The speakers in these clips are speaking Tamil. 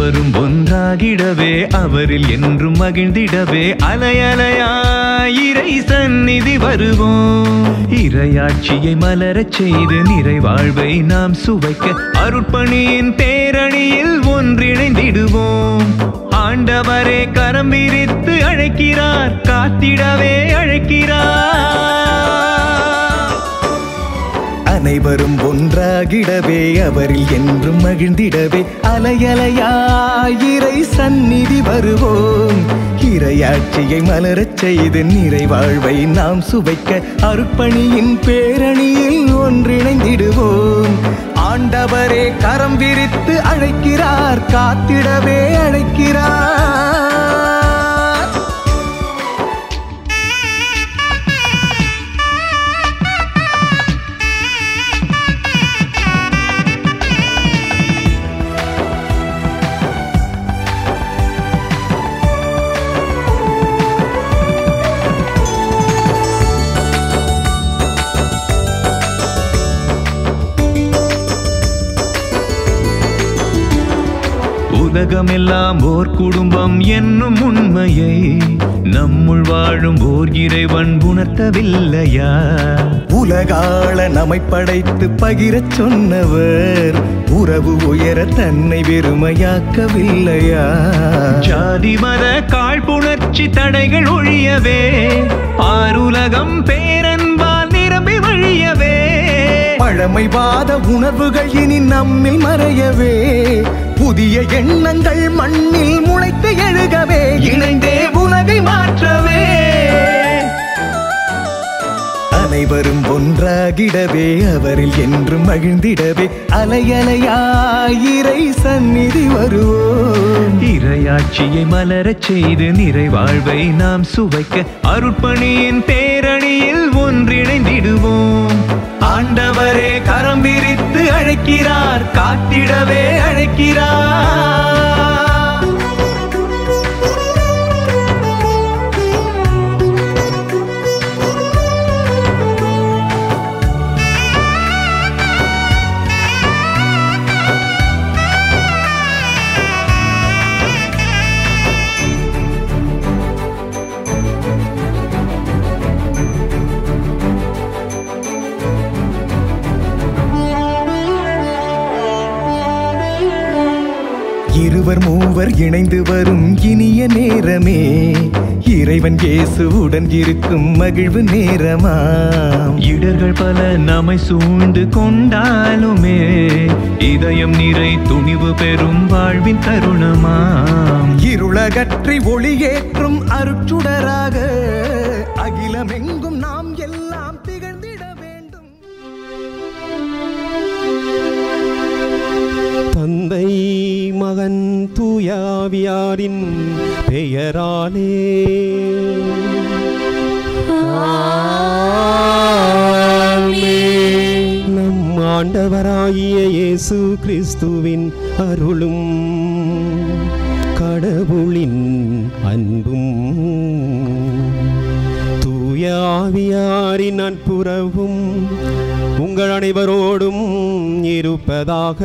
அனைவரும் ஒன்றாகிடவே அவரில் என்றும் மகிழ்ந்திடவே அலையலையாய் இறை சந்நிதி வருவோம் இறையாட்சியை மலரச் செய்து நிறைவாழ்வை நாம் சுவைக்க அருட்பணியின் பேரணியில் ஒன்றிணைந்திடுவோம் ஆண்டவரே கரம் விரித்து அழைக்கிறார் காத்திடவே அழைக்கிறார் அனைவரும் ஒன்றாகிடவே அவரில் என்றும் மகிழ்ந்திடவே அலையலையாயிரை சந்நிதி வருவோம் இறையாட்சியை மலரச் செய்து நிறைவாழ்வை நாம் சுவைக்க அருட்பணியின் பேரணியில் ஒன்றிணைந்திடுவோம் ஆண்டவரே கரம் விரித்து அழைக்கிறார் காத்திடவே அழைக்கிறார் உலகமெல்லாம் ஓர் குடும்பம் என்னும் உண்மையை நம்முள் வாழும் ஓர் இறைவன் உணர்த்தவில்லையா உலகாள நம்மை படைத்து பகிரச் சொன்னவர் உறவு உயர தன்னை வெறுமையாக்கவில்லையா ஜாதி மத காழ்ப்புணர்ச்சி தடைகள் ஒழியவே ஆருலகம் பேரன்பால் நிரம்பி வழியவே பழமைவாத உணர்வுகள் இனி நம்மில் மறையவே புதிய எண்ணங்கள் மண்ணில் முளைத்து எழுகவே இணைந்தே உலகை மாற்றவே அனைவரும் ஒன்றாகிடவே அவரில் என்றும் மகிழ்ந்திடவே அலையலையாயிரை சந்நிதி வருவோம் இறையாட்சியை மலரச் செய்து நிறைவாழ்வை நாம் சுவைக்க அருட்பணியின் பேரணியில் ஒன்றிணைந்திடுவோம் ஆண்டவரே கரம் விரித்து அழைக்கிறார் காத்திடவே அழைக்கிறார் இருவர் மூவர் இணைந்து வரும் இனிய நேரமே இறைவன் இயேசுவுடன் இருக்கும் மகிழ்வு நேரமாம் இடர்கள் பல நம்மை சூழ்ந்து கொண்டாலுமே இதயம் நிறை துணிவு பெறும் வாழ்வின் தருணமாம் இருளகற்றி ஒளியேற்றும் அருட்சுடராக அகிலமெங்கும் நாம் எல்லாம் திகழ்ந்திட வேண்டும் தந்தை மகன் தூயாவியாரின் பெயராலே நம் ஆண்டவராகிய இயேசு கிறிஸ்துவின் அருளும் கடவுளின் அன்பும் தூயாவியாரின் நட்புறவும் உங்கள் அனைவரோடும் இருப்பதாக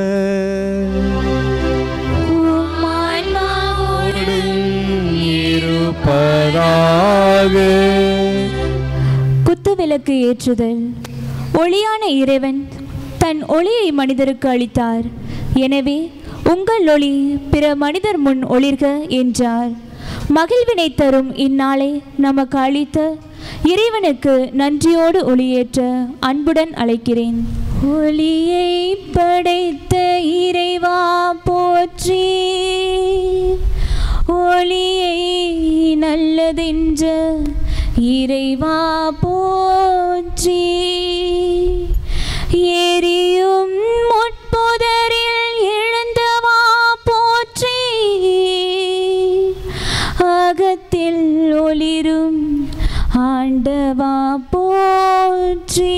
இருப்பதாக குத்துவிளக்கு ஏற்றுதல் ஒளியான இறைவன் தன் ஒளியை மனிதருக்கு அளித்தார் எனவே உங்கள் ஒளி பிற மனிதர் முன் ஒளிர்க என்றார் மகிழ்வினை தரும் இந்நாளை நமக்கு அளித்த இறைவனுக்கு நன்றியோடு ஒளியேற்ற அன்புடன் அழைக்கிறேன் ஒளியை படைத்த இறைவா போற்றி ஒளியை நல்லதென்ற இறைவா போற்றி எரியும் முட்புதரில் எழுந்தவா போற்றி அகத்தில் ஒளிரும் ஆண்டவா போற்றி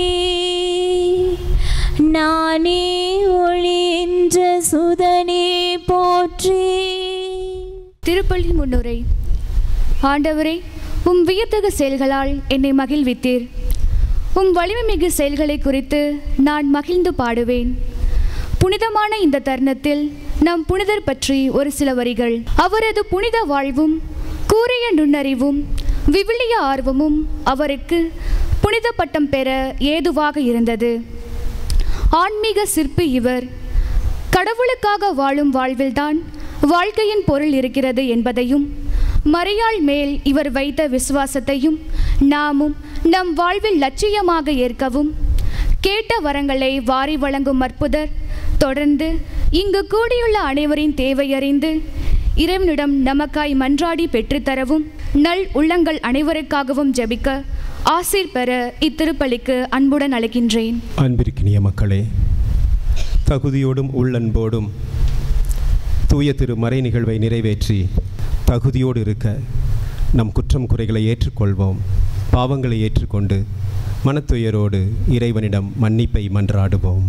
நானே ஒளி என்ற சுதனே போற்றி திருப்பள்ளி முன்னுரை ஆண்டவரே உம் வியத்தகு செயல்களால் என்னை மகிழ்வித்தீர் உம் வலிமைமிகு செயல்களை குறித்து நான் மகிழ்ந்து பாடுவேன் புனிதமான இந்த தருணத்தில் நம் புனிதர் பற்றி ஒரு சில வரிகள் அவரது புனித வாழ்வும் கூறிய நுண்ணறிவும் விவிலிய ஆர்வமும் அவருக்கு புனித பட்டம் பெற ஏதுவாக இருந்தது ஆன்மீக சிற்பி இவர் கடவுளுக்காக வாழும் வாழ்வில்தான் வாழ்க்கையின் பொருள் இருக்கிறது என்பதையும் மரியாள் மேல் இவர் வைத்த விசுவாசத்தையும் நாமும் நம் வாழ்வில் லட்சியமாக ஏற்கவும் கேட்ட வரங்களை வாரி வழங்கும் அற்புதர் தொடர்ந்து இங்கு கூடியுள்ள அனைவரின் தேவையறிந்து இறைவனிடம் நமக்காய் மன்றாடி பெற்றுத்தரவும் நல் உள்ளங்கள் அனைவருக்காகவும் ஜெபிக்க ஆசீர் பெற இத்திருப்பலிக்கு அன்புடன் அழைக்கின்றேன் அன்பிற்கினிய மக்களே தகுதியோடும் உள்ளன்போடும் தூய திரு மறை நிகழ்வை நிறைவேற்றி தகுதியோடு இருக்க நம் குற்றம் குறைகளை ஏற்றுக்கொள்வோம் பாவங்களை ஏற்றுக்கொண்டு மனத்துயரோடு இறைவனிடம் மன்னிப்பை மன்றாடுவோம்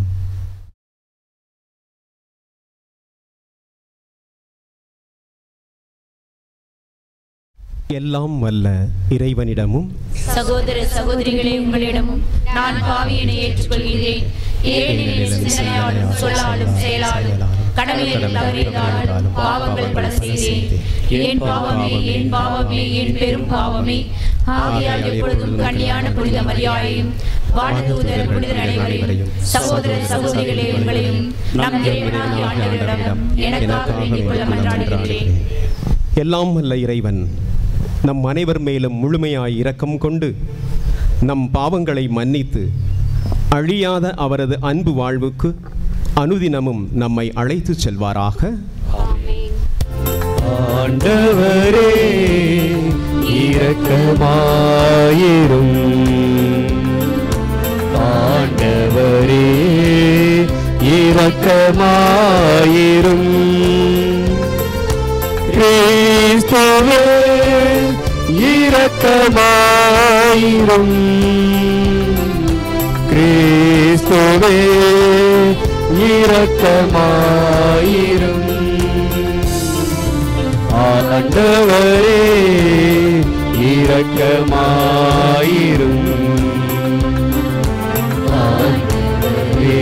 எல்லாம் வல்ல இறைவனிடமும் சகோதர சகோதரிகளே உங்களிடமும் நான் பாவியனை ஏற்றுக்கொள்கிறேன் ஏனெனில் சிந்தனையாலும் சொல்லாலும் செயலாலும் கடமையில் தவறினாலும் பாவங்கள் பல செய்தேன் என் பாவமே என் பாவமே என் பெரும் பாவமே ஆகையால் எப்பொழுதும் கண்ணியான புனித மரியாதையும் வானதூதர் புனிதர் அனைவரையும் சகோதர சகோதரிகளே உங்களையும் நம் இறைவனாகிய ஆண்டவரிடம் எனக்காக வேண்டிக் கொள்ள மன்றாடுகின்றேன் எல்லாம் வல்ல இறைவன் நம் அனைவர் மேலும் முழுமையாய் இரக்கம் கொண்டு நம் பாவங்களை மன்னித்து அழியாத அவரது அன்பு வாழ்வுக்கு அனுதினமும் நம்மை அழைத்துச் செல்வாராக ஆண்டவரே இரக்கமாயிரும் ஆண்டவரே இரக்கமாயிரும் கிறிஸ்துவே இரக்கமாயிரும் கிறிஸ்துவே இரக்கமாயிரும் ஆண்டவரே இரக்கமாயிரும் ஆண்டவரே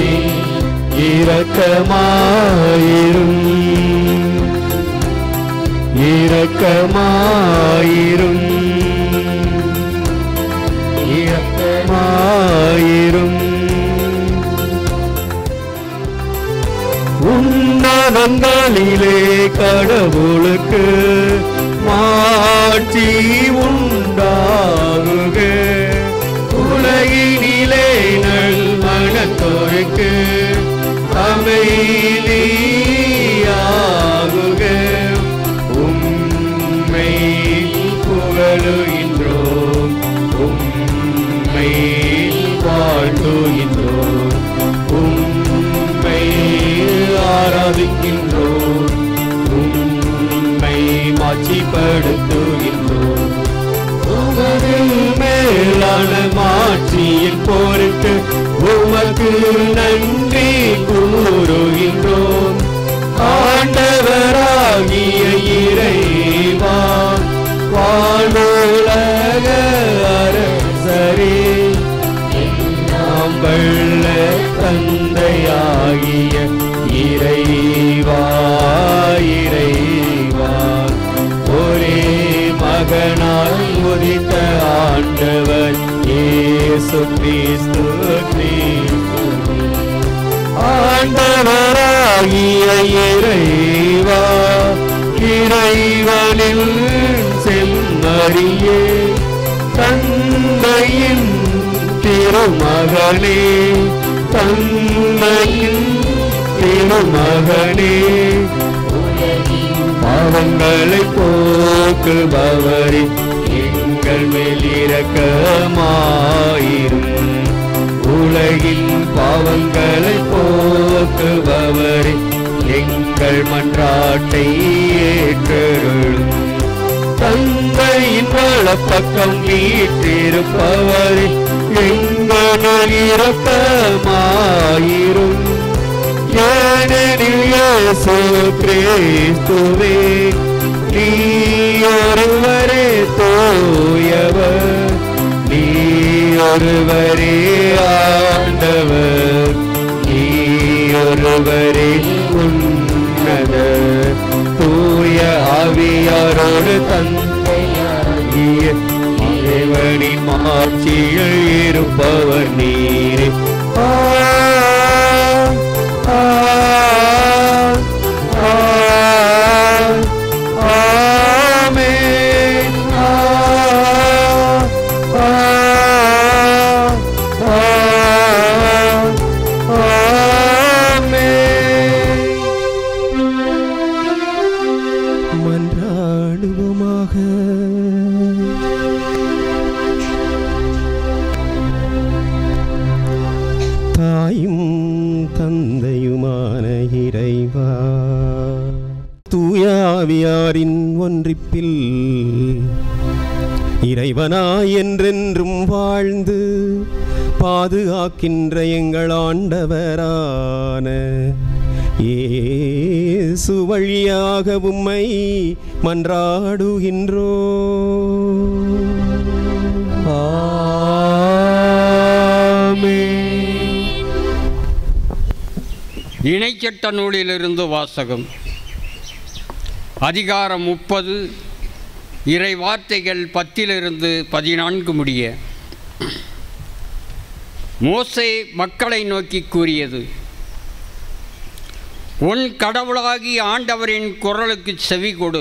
இரக்கமாயிரும் இரக்கமாயிரும் இரக்கமாயிரும் உன்னதங்களிலே கடவுளுக்கு மாட்சி உண்டாகுக உலகினிலே நல் மனத்தோருக்கு அமைதியாகுக உம்மை புகழுகின்றோம் உம்மை வாழ்த்துகின்றோம் உம்மை ஆராதிக்கின்றோம் உம்மை மாட்சிப்படுத்துகின்றோம் உமது மேலான மாட்சியின் பொருட்டு உமக்கு நன்றி கூறுகின்றோம் ஆண்டவராகிய இறைவா வானுலக அரசரே நாம் வல்ல தந்தையாகிய இறைவா இறைவா ஒரே மகனாய் உதித்த ஆண்டவர் இயேசு கிறிஸ்து கிறிஸ்து ஆண்டவராகிய இறைவா இறைவனில் செம்மறியே தந்தையின் திருமகனே தந்தையின் திருமகனே பாவங்களை போக்குபவரே எங்கள் மேல் இரக்கமாயிரும் உலகின் பாவங்களை போக்குபவரே எங்கள் மன்றாட்டை ஏற்றருளும் தந்தையின் வலப்பக்கம் வீற்றிருப்பவரே எங்கள் இரக்கமாயிரும் ஏனெனில் இயேசு கிறிஸ்துவே நீ ஒருவரே தூயவர் நீ ஒருவரே ஆண்டவர் நீ ஒருவரே உண்மை தாயோடு தந்தையாகிய இறைவனின் மாட்சியில் இருப்பவர் நீரே ஆ, ஆ, ஆ, ஆமென். ஆ, ஆ, ஆ, ஆமென். மன்றாடுவோமாக தாயும் தந்தையுமான இறைவா தூயாவியாரின் ஒன்றிப்பில் இறைவனாய் என்றென்றும் வாழ்ந்து பாதுகாக்கின்ற எங்கள் ஆண்டவரான இயேசு வழியாக உம்மை மன்றாடுகின்றோ இணைச்சட்ட நூலிலிருந்து வாசகம் அதிகாரம் முப்பது இறை வார்த்தைகள் பத்திலிருந்து பதினான்கு முடிய மோசே மக்களை நோக்கி கூறியது உன் கடவுளாகி ஆண்டவரின் குரலுக்கு செவி கொடு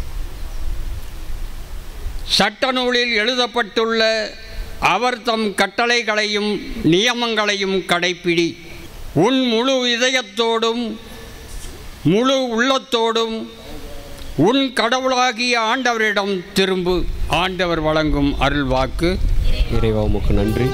சட்ட நூலில் எழுதப்பட்டுள்ள அவர் தம் கட்டளைகளையும் நியமங்களையும் கடைப்பிடி உன் முழு இதயத்தோடும் முழு உள்ளத்தோடும் உன் கடவுளாகிய ஆண்டவரிடம் திரும்பு ஆண்டவர் வழங்கும் அருள்வாக்கு இறைவா உமக்கு நன்றி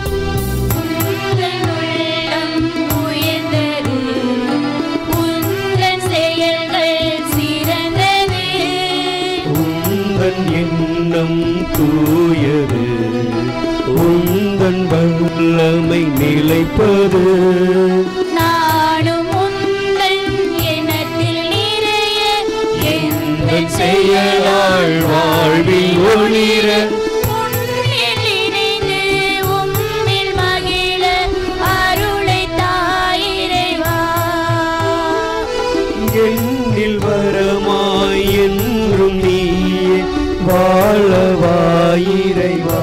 உயர்ந்தது உந்தன் செயல்கள் சிறந்தது உந்தன் எண்ணம் தூயது உந்தன் வல்லமை நிலைப்பது நானும் உந்தன் எண்ணத்தில் நிறைய உந்தன் செயலால் வாழ்வில் ஒளிர உன்னில் இணைந்து உம்மில் மகிழ அருளை தாயிரைவா எண்ணில் வரமாய் என்றும் நீயே வாழவாயிரைவா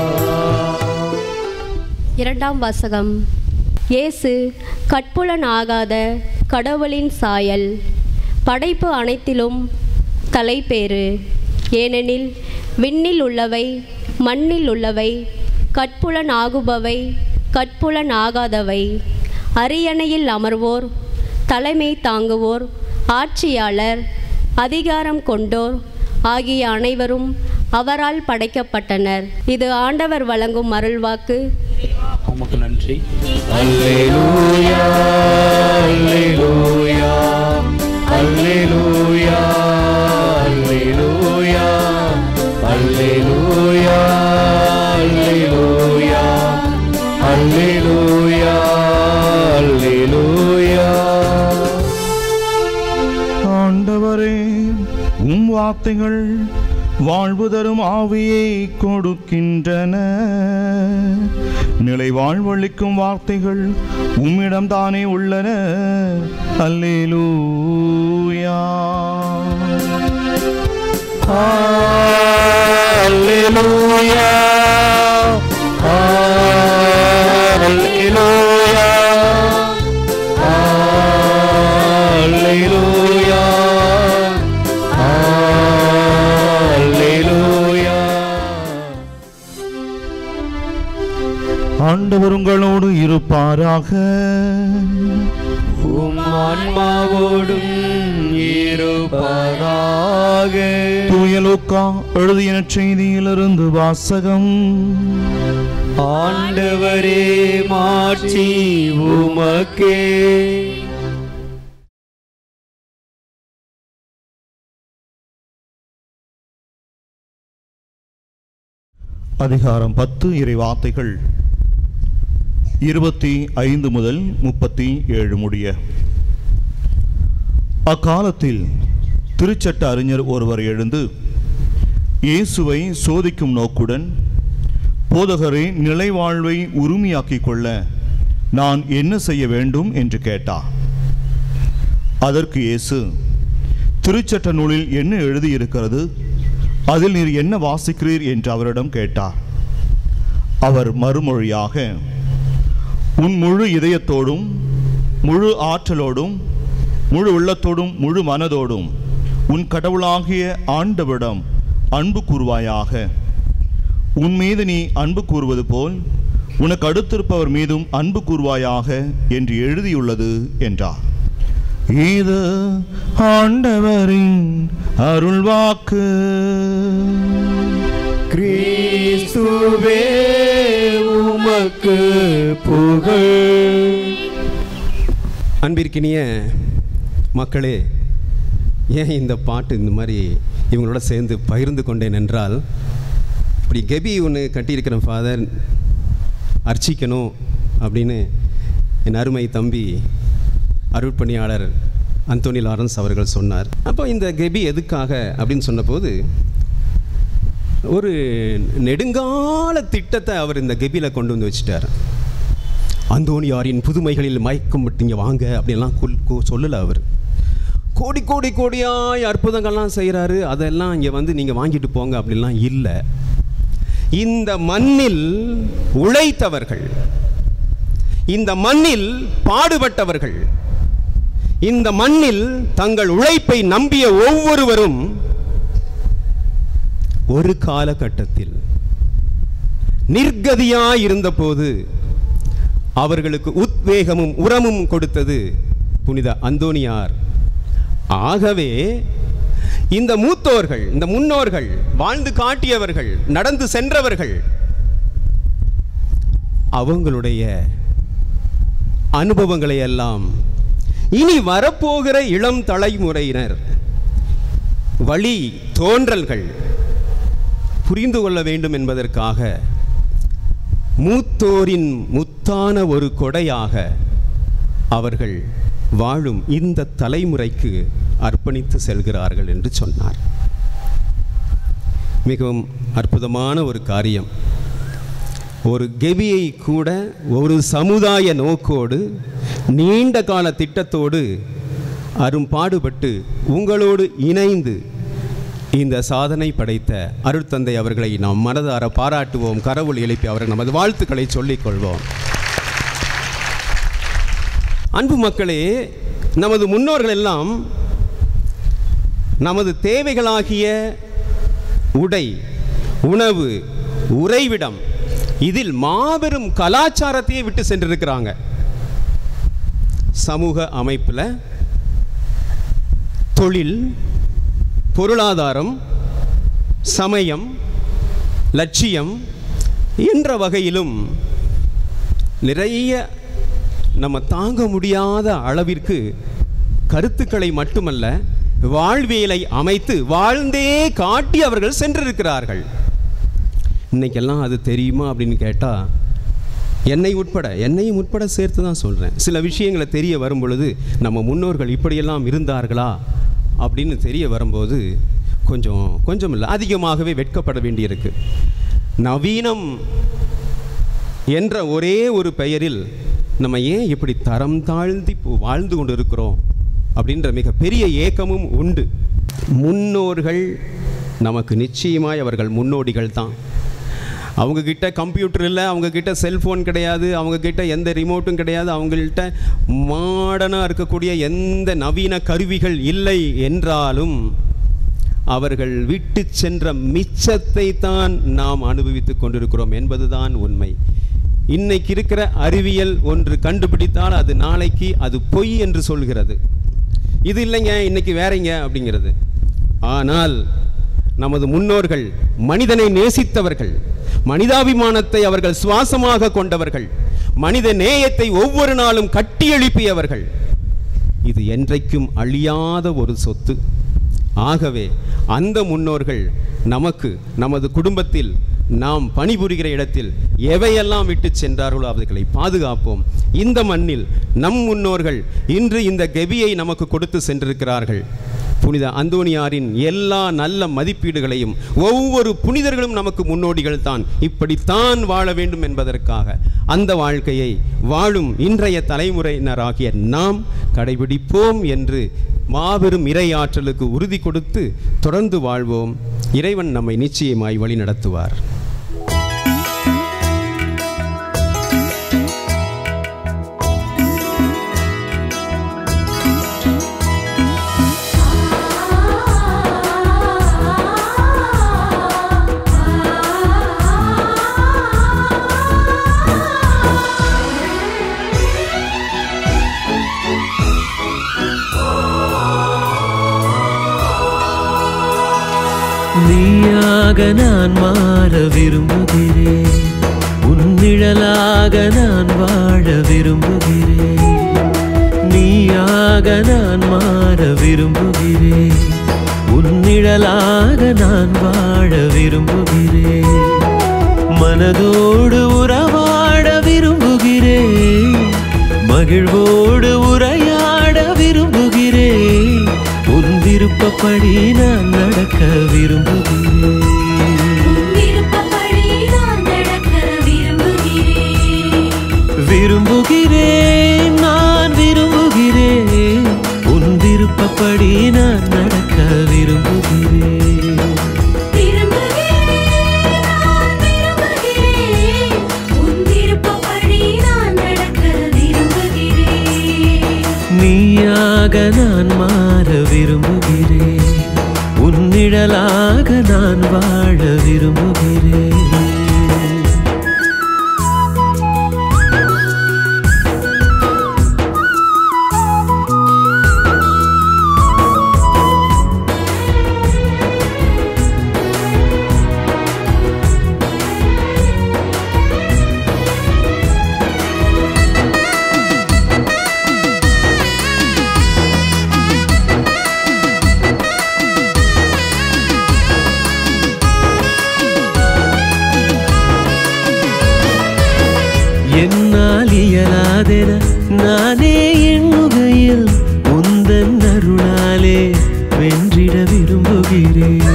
இரண்டாம் வாசகம் இயேசு கட்புலன் ஆகாத கடவுளின் சாயல் படைப்பு அனைத்திலும் தலைப்பேறு ஏனெனில் விண்ணில் உள்ளவை மண்ணில் உள்ளவை கட்புலன் ஆகுபவை கட்புலன் ஆகாதவை அரியணையில் அமர்வோர் தலைமை தாங்குவோர் ஆட்சியாளர் அதிகாரம் கொண்டோர் ஆகிய அனைவரும் அவரால் படைக்கப்பட்டனர் இது ஆண்டவர் வழங்கும் அருள்வாக்கு உமக்கு நன்றி அல்லேலூயா அல்லேலூயா அல்லேலூயா அல்லேலூயா அல்லேலூயா அல்லேலூயா அல்லேலூயா அல்லேலூயா ஆண்டவரே உம் வார்த்தைகள் வாழ்வு தரும் ஆவியை கொடுக்கின்றன நிலை வாழ்வளிக்கும் வார்த்தைகள் உம்மிடம் தானே உள்ளன அல்லேலூயா அல்லேலூயா அல்லேலூயா அல்லேலூயா அல்லேலூயா ஆண்டவர் உங்களோடு இருப்பாராக உம் ஆன்மாவோடும் இருப்பதாக தூயலோக்கா எழுதிய செய்தியிலிருந்து வாசகம் ஆண்டவரே மாட்சி உமக்கே அதிகாரம் பத்து இறை வார்த்தைகள் இருபத்தி ஐந்து முதல் முப்பத்தி ஏழு முடிய அக்காலத்தில் திருச்சட்ட அறிஞர் ஒருவர் எழுந்து இயேசுவை சோதிக்கும் நோக்குடன் போதகரை நிலைவாழ்வை உரிமையாக்கிக் கொள்ள நான் என்ன செய்ய வேண்டும் என்று கேட்டார் அதற்கு இயேசு திருச்சட்ட நூலில் என்ன எழுதியிருக்கிறது அதில் நீர் என்ன வாசிக்கிறீர் என்று அவரிடம் கேட்டார் அவர் மறுமொழியாக உன் முழு இதயத்தோடும் முழு ஆற்றலோடும் முழு உள்ளத்தோடும் முழு மனதோடும் உன் கடவுளாகிய ஆண்டவிடம் அன்பு கூறுவாயாக உன் மீது நீ அன்பு கூறுவது போல் உனக்கு அடுத்திருப்பவர் மீதும் அன்பு கூறுவாயாக என்று எழுதியுள்ளது என்றார் இது ஆண்டவரின் அருள்வாக்கு கிறிஸ்துவே உமக்கு புகழ் அன்பிற்கினிய மக்களே ஏன் இந்த பாட்டு இந்த மாதிரி இவங்களோட சேர்ந்து பகிர்ந்து கொண்டேன் என்றால் இப்படி கெபி ஒன்று கட்டியிருக்கிறேன் ஃபாதர் அர்ச்சிக்கணும் அப்படின்னு என் அருமை தம்பி அருட்பணியாளர் அந்தோனி லாரன்ஸ் அவர்கள் சொன்னார் அப்போ இந்த கெபி எதுக்காக அப்படின்னு சொன்னபோது ஒரு நெடுங்கால திட்டத்தை அவர் இந்த கெபியில் கொண்டு வந்து வச்சுட்டார் அந்தோணியாரின் புதுமைகளில் மயக்கம் விட்டீங்க வாங்க அப்படின்லாம் கொல் கொ சொல்லலை அவர் கோடி கோடி கோடியாய் அற்புதங்கள்லாம் செய்கிறாரு அதெல்லாம் இங்கே வந்து நீங்கள் வாங்கிட்டு போங்க அப்படிலாம் இல்லை இந்த மண்ணில் உழைத்தவர்கள் இந்த மண்ணில் பாடுபட்டவர்கள் இந்த மண்ணில் தங்கள் உழைப்பை நம்பிய ஒவ்வொருவரும் ஒரு காலகட்டத்தில் நிர்கதியாய் இருந்தபோது அவர்களுக்கு உத்வேகமும் உரமும் கொடுத்தது புனித அந்தோனியார் ஆகவே இந்த மூத்தோர்கள் இந்த முன்னோர்கள் வாழ்ந்து காட்டியவர்கள் நடந்து சென்றவர்கள் அவங்களுடைய அனுபவங்களை எல்லாம் இனி வரப்போகிற இளம் தலைமுறையினர் வழி தோன்றல்கள் புரிந்து கொள்ள வேண்டும் என்பதற்காக மூத்தோரின் முத்தான ஒரு கொடையாக அவர்கள் வாழும் இந்த தலைமுறைக்கு அர்ப்பணித்து செல்கிறார்கள் என்று சொன்னார் மிகவும் அற்புதமான ஒரு காரியம் ஒரு கெபியை கூட ஒரு சமுதாய நோக்கோடு நீண்ட கால திட்டத்தோடு அரும்பாடுபட்டு உங்களோடு இணைந்து இந்த சாதனை படைத்த அருட்தந்தை அவர்களை நாம் மனதார பாராட்டுவோம் கரவுள் எழுப்பி அவர்கள் நமது வாழ்த்துக்களை சொல்லிக் கொள்வோம் அன்பு மக்களே நமது முன்னோர்கள் எல்லாம் நமது தேவைகளாகிய உடை உணவு உறைவிடம் இதில் மாபெரும் கலாச்சாரத்தையே விட்டு சென்றிருக்கிறாங்க சமூக அமைப்பில் தொழில் பொருளாதாரம் சமயம் லட்சியம் என்ற வகையிலும் நிறைய நம்ம தாங்க முடியாத அளவிற்கு கருத்துக்களை மட்டுமல்ல வாழ்வியலை அமைத்து வாழ்ந்தே காட்டி அவர்கள் சென்றிருக்கிறார்கள் இன்னைக்கெல்லாம் அது தெரியுமா அப்படின்னு கேட்டால் என்னை உட்பட என்னையும் உட்பட சேர்த்து தான் சொல்கிறேன் சில விஷயங்களை தெரிய வரும் பொழுது நம்ம முன்னோர்கள் இப்படியெல்லாம் இருந்தார்களா அப்படின்னு தெரிய வரும்போது கொஞ்சம் கொஞ்சம் இல்லை அதிகமாகவே வெட்கப்பட வேண்டியிருக்கு நவீனம் என்ற ஒரே ஒரு பெயரில் நம்ம ஏன் இப்படி தரம் தாழ்த்தி இப்போ வாழ்ந்து கொண்டு இருக்கிறோம் அப்படின்ற மிகப்பெரிய ஏக்கமும் உண்டு முன்னோர்கள் நமக்கு நிச்சயமாய் அவர்கள் முன்னோடிகள் தான் அவங்கக்கிட்ட கம்ப்யூட்டர் இல்லை அவங்கக்கிட்ட செல்ஃபோன் கிடையாது அவங்கக்கிட்ட எந்த ரிமோட்டும் கிடையாது அவங்கள்ட்ட மாடர்னாக இருக்கக்கூடிய எந்த நவீன கருவிகள் இல்லை என்றாலும் அவர்கள் விட்டு சென்ற மிச்சத்தை தான் நாம் அனுபவித்துக் கொண்டிருக்கிறோம் என்பதுதான் உண்மை இன்னைக்கு இருக்கிற அறிவியல் ஒன்று கண்டுபிடித்தால் அது நாளைக்கு அது பொய் என்று சொல்கிறது இது இல்லைங்க இன்னைக்கு வேறங்க அப்படிங்கிறது ஆனால் நமது முன்னோர்கள் மனிதனை நேசித்தவர்கள் மனிதாபிமானத்தை அவர்கள் சுவாசமாக கொண்டவர்கள் மனித நேயத்தை ஒவ்வொரு நாளும் கட்டியெழுப்பியவர்கள் இது என்றைக்கும் அழியாத ஒரு சொத்து ஆகவே அந்த முன்னோர்கள் நமக்கு நமது குடும்பத்தில் நாம் பணிபுரிகிற இடத்தில் எவையெல்லாம் விட்டு சென்றார்களோ அவர்களை பாதுகாப்போம் இந்த மண்ணில் நம் முன்னோர்கள் இன்று இந்த கெபியை நமக்கு கொடுத்து சென்றிருக்கிறார்கள் புனித அந்தோனியாரின் எல்லா நல்ல மதிப்பீடுகளையும் ஒவ்வொரு புனிதர்களும் நமக்கு முன்னோடிகள் தான் இப்படித்தான் வாழ வேண்டும் என்பதற்காக அந்த வாழ்க்கையை வாழும் இன்றைய தலைமுறையினராகிய நாம் கடைபிடிப்போம் என்று மாபெரும் இறை ஆற்றலுக்கு உறுதி கொடுத்து தொடர்ந்து வாழ்வோம் இறைவன் நம்மை நிச்சயமாய் வழி நடத்துவார் நீயாக நான் மாற விரும்புகிறேன் உன் நிழலாக நான் வாழ விரும்புகிறேன் நீயாக நான் மாற விரும்புகிறேன் உன் நிழலாக நான் வாழ விரும்புகிறேன் மனதோடு உறவாட விரும்புகிறேன் மகிழ்வோடு உரையாட விரும்புகிறேன் உன் விருப்பப்படி நான் நடக்க விரும்புகிறேன் விரும்புகிறேன் நான் விரும்புகிறேன் உன் விருப்பப்படி நான் நடக்க விரும்புகிறேன் நீயாக நான் மாற விரும்புகிறேன் உன் நிழலாக நான் வாழ விரும்புகிறேன் என்னால் இயலாதென நானே எண்ணுகையில் உந்தன் அருளாலே வென்றிட விரும்புகிறேன்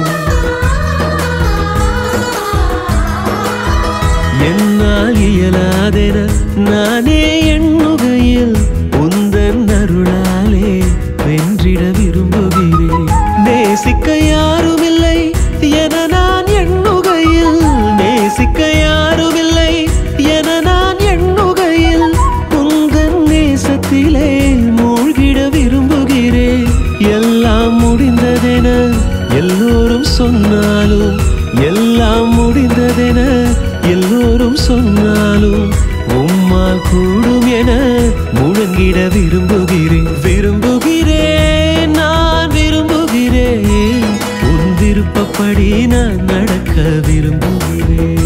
என்னால் இயலாதென நானே எண்ணுகையில் உந்தன் அருளாலே வென்றிட விரும்புகிறேன் நேசிக்க யாருமில்லை என நான் எண்ணுகையில் நேசிக்க யாருமில்லை என நான் எண்ணுகையில் உந்தன் நேசத்திலே மூழ்கிட விரும்புகிறேன் எல்லாம் முடிந்ததென எல்லோரும் சொன்னாலும் எல்லாம் முடிந்ததென எல்லோரும் சொன்னாலும் உம்மால் கூடும் என முழங்கிட விரும்புகிறேன் விரும்புகிறேன் நான் விரும்புகிறேன் உன் விருப்பப்படி நான் நடக்க விரும்புகிறேன்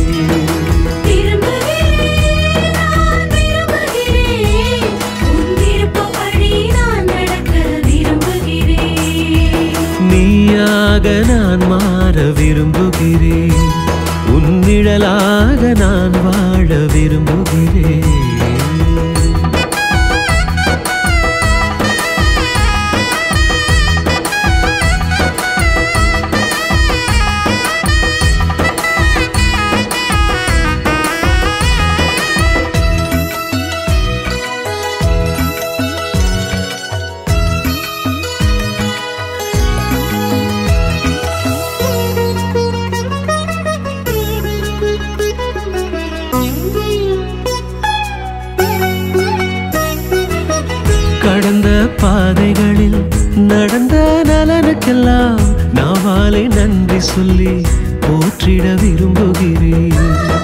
நீயாக நான் மாற விரும்புகிறேன் உன் நிழலாக நான் வாழ விரும்புகிறேன் கடந்த பாதைகளில் நடந்த நலனுக்கெல்லாம் நாவாலே நன்றி சொல்லி போற்றிட விரும்புகிறேன்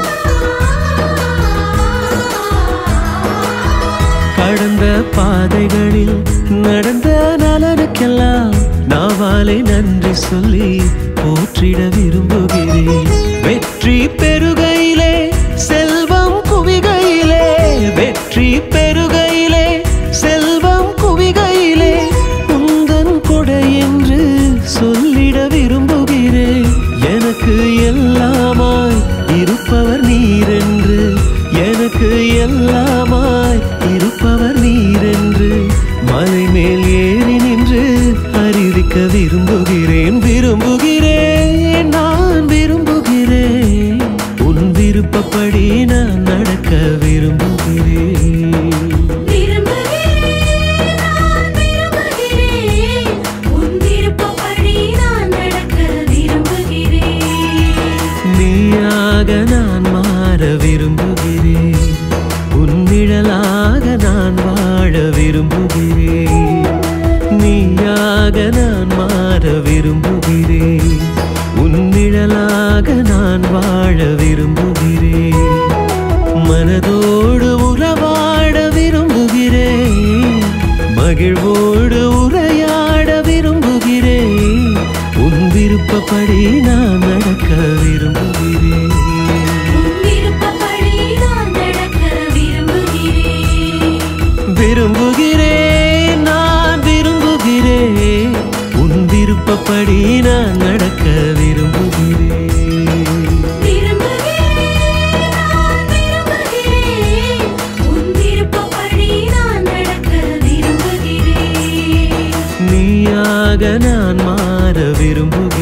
கடந்த பாதைகளில் நடந்த நலனுக்கெல்லாம் நாவாலே நன்றி சொல்லி போற்றிட விரும்புகிறேன் வெற்றி பெருகையிலே செல்வம் குவிகையிலே வெற்றி பெருகையிலே செல்வம் குவிகையிலே உந்தன் கொடை என்று சொல்லிட விரும்புகிறேன் எனக்கு எல்லாமாய் இருப்பவர் நீரென்று எனக்கு எல்லாமாய் இருப்பவர் நீரென்று மலை மேல் ஏறி நின்று அறிவிக்க விரும்புகிறேன் விரும்புகிறேன் நான் விரும்புகிறேன் உன் விருப்பப்படி நான் நடக்க விரும்புகிறேன் உம்மோடு உரையாட விரும்புகிறேன் உன் விருப்பப்படி நான் நடக்க விரும்புகிறேன் விருப்பப்படி நான் நடக்க விரும்புகிறேன் விரும்புகிறேன் நான் விரும்புகிறேன் உன் விருப்பப்படி நான் நடக்க விரும்புகிறேன் விரும்புகிறேன் நான் விரும்புகிறேன் உன் விருப்பப்படி நான் நடக்க விரும்புகிறேன் நீயாக நான் மாற விரும்புகிறேன்